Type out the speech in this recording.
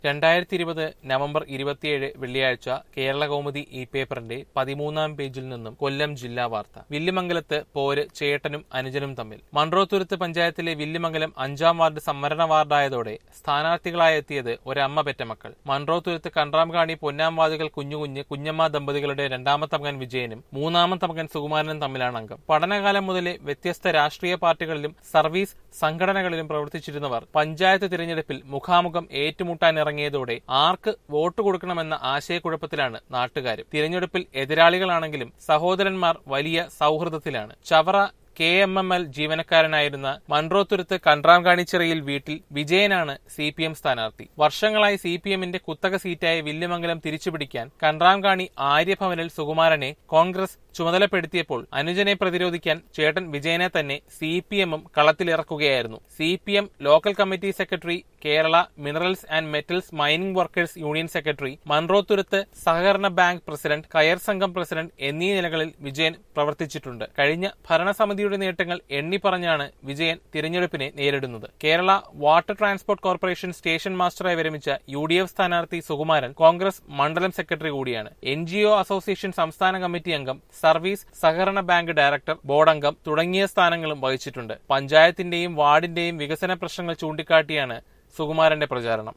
രണ്ടായിരത്തി ഇരുപത് നവംബർ ഇരുപത്തിയേഴ് വെള്ളിയാഴ്ച കേരള കൗമുദി ഈ പേപ്പറിന്റെ പതിമൂന്നാം പേജിൽ നിന്നും കൊല്ലം ജില്ലാ വാർത്ത വില്ലിമംഗലത്ത് പോര് ചേട്ടനും അനുജനും തമ്മിൽ മൺട്രോത്തുരുത്ത് പഞ്ചായത്തിലെ വില്ലിമംഗലം അഞ്ചാം വാർഡ് സംവരണ വാർഡായതോടെ സ്ഥാനാർത്ഥികളായി എത്തിയത് ഒരമ്മ പെറ്റ മക്കൾ മൺട്രോത്തുരുത്ത് കണ്ട്രാംകാണി പൊന്നാംവാതുകൾ കുഞ്ഞുകുഞ്ഞ് കുഞ്ഞമ്മ ദമ്പതികളുടെ രണ്ടാമത്തെ മകൻ വിജയനും മൂന്നാമത്തെ മകൻ സുകുമാരനും തമ്മിലാണ് അംഗം പഠനകാലം മുതലേ വ്യത്യസ്ത രാഷ്ട്രീയ പാർട്ടികളിലും സർവീസ് സംഘടനകളിലും പ്രവർത്തിച്ചിരുന്നവർ പഞ്ചായത്ത് തിരഞ്ഞെടുപ്പിൽ മുഖാമുഖം ഏറ്റുമുട്ടാനിറങ്ങിയതോടെ ആർക്ക് വോട്ട് കൊടുക്കണമെന്ന ആശയക്കുഴപ്പത്തിലാണ് നാട്ടുകാരും തിരഞ്ഞെടുപ്പിൽ എതിരാളികളാണെങ്കിലും സഹോദരന്മാർ വലിയ സൗഹൃദത്തിലാണ് Chavara K M M L ജീവനക്കാരനായിരുന്ന മൺട്രോത്തുരുത്ത് കണ്ട്രാംകാണിച്ചിറയിൽ വീട്ടിൽ വിജയനാണ് സി പി എം സ്ഥാനാർത്ഥി വർഷങ്ങളായി സി പി എമ്മിന്റെ കുത്തക സീറ്റായ വില്യമംഗലം തിരിച്ചുപിടിക്കാൻ കണ്ട്രാംകാണി ആര്യഭവനിൽ സുകുമാരനെ കോൺഗ്രസ് ചുമതലപ്പെടുത്തിയപ്പോൾ അനുജനെ പ്രതിരോധിക്കാൻ ചേട്ടൻ വിജയനെ തന്നെ സി പി എമ്മും കളത്തിലിറക്കുകയായിരുന്നു C P M local committee secretary Kerala minerals and metals mining workers union secretary Munroethuruthu സഹകരണ ബാങ്ക് പ്രസിഡന്റ് കയർ സംഘം പ്രസിഡന്റ് എന്നീ നിലകളിൽ വിജയൻ പ്രവർത്തിച്ചിട്ടുണ്ട് കഴിഞ്ഞ ഭരണസമിതിയുടെ നേട്ടങ്ങൾ എണ്ണിപ്പറഞ്ഞാണ് വിജയൻ തിരഞ്ഞെടുപ്പിനെ നേരിടുന്നത് Kerala water transport corporation station മാസ്റ്ററായി വിരമിച്ച യു ഡി എഫ് സ്ഥാനാർത്ഥി സുകുമാരൻ കോൺഗ്രസ് മണ്ഡലം സെക്രട്ടറി കൂടിയാണ് എൻ ജി ഒ അസോസിയേഷൻ സംസ്ഥാന കമ്മിറ്റി അംഗം സർവീസ് സഹകരണ ബാങ്ക് ഡയറക്ടർ ബോർഡ് അംഗം തുടങ്ങിയ സ്ഥാനങ്ങളും വഹിച്ചിട്ടുണ്ട് പഞ്ചായത്തിന്റെയും വാർഡിന്റെയും വികസന പ്രശ്നങ്ങൾ ചൂണ്ടിക്കാട്ടിയാണ് സുകുമാരന്റെ പ്രചാരണം